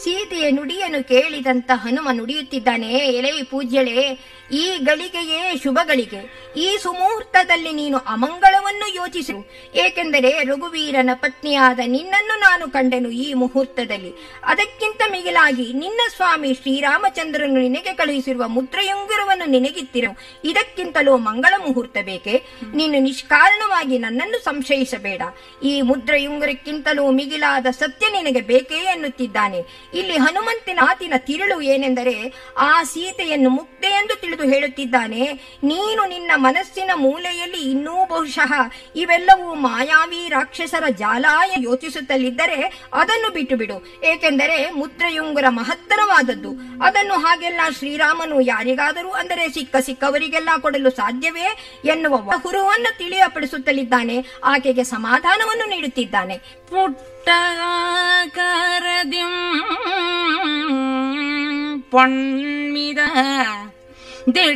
ಸೀತೆಯ ನುಡಿಯನ್ನು ಕೇಳಿದಂತ ಹನುಮ ನುಡಿಯುತ್ತಿದ್ದಾನೆ ಎಲೆ ಪೂಜ್ಯಳೆ ಈ ಗಳಿಗೆಯೇ ಶುಭ ಗಳಿಗೆ ಈ ಸುಮುಹೂರ್ತದಲ್ಲಿ ನೀನು ಅಮಂಗಳವನ್ನು ಯೋಚಿಸು ಏಕೆಂದರೆ ರಘುವೀರನ ಪತ್ನಿಯಾದ ನಿನ್ನನ್ನು ನಾನು ಕಂಡೆನು ಈ ಮುಹೂರ್ತದಲ್ಲಿ ಅದಕ್ಕಿಂತ ಮಿಗಿಲಾಗಿ ನಿನ್ನ ಸ್ವಾಮಿ ಶ್ರೀರಾಮಚಂದ್ರನು ನಿನಗೆ ಕಳುಹಿಸಿರುವ ಮುದ್ರೆಯುಂಗುರವನ್ನು ನಿನಗಿತ್ತಿರು ಇದಕ್ಕಿಂತಲೂ ಮಂಗಳ ಮುಹೂರ್ತ ಬೇಕೆ ನೀನು ನಿಷ್ಕಾರಣವಾಗಿ ನನ್ನನ್ನು ಸಂಶಯಿಸಬೇಡ ಈ ಮುದ್ರೆಯುಂಗುರಕ್ಕಿಂತಲೂ ಮಿಗಿಲಾದ ಸತ್ಯ ನಿನಗೆ ಬೇಕೇ ಎನ್ನುತ್ತಿದ್ದಾನೆ ಇಲ್ಲಿ ಹನುಮಂತಿನ ಮಾತಿನ ತಿರುಳು ಏನೆಂದರೆ ಆ ಸೀತೆಯನ್ನು ಮುಕ್ತೆ ಎಂದು ತಿಳಿದು ಹೇಳುತ್ತಿದ್ದಾನೆ ನೀನು ನಿನ್ನ ಮನಸ್ಸಿನ ಮೂಲೆಯಲ್ಲಿ ಇನ್ನೂ ಬಹುಶಃ ಇವೆಲ್ಲವೂ ಮಾಯಾವಿ ರಾಕ್ಷಸರ ಜಾಲಾಯ ಯೋಚಿಸುತ್ತಲಿದ್ದರೆ ಅದನ್ನು ಬಿಟ್ಟು ಬಿಡು ಏಕೆಂದರೆ ಮುದ್ರೆಯುಂಗುರ ಮಹತ್ತರವಾದದ್ದು ಅದನ್ನು ಹಾಗೆಲ್ಲ ಶ್ರೀರಾಮನು ಯಾರಿಗಾದರೂ ಅಂದರೆ ಸಿಕ್ಕ ಸಿಕ್ಕವರಿಗೆಲ್ಲ ಕೊಡಲು ಸಾಧ್ಯವೇ ಎನ್ನುವ ಹುರುವನ್ನು ತಿಳಿಯಪಡಿಸುತ್ತಲಿದ್ದಾನೆ ಆಕೆಗೆ ಸಮಾಧಾನವನ್ನು ನೀಡುತ್ತಿದ್ದಾನೆ പുട്ടകാരദ്യം പൊൺമിത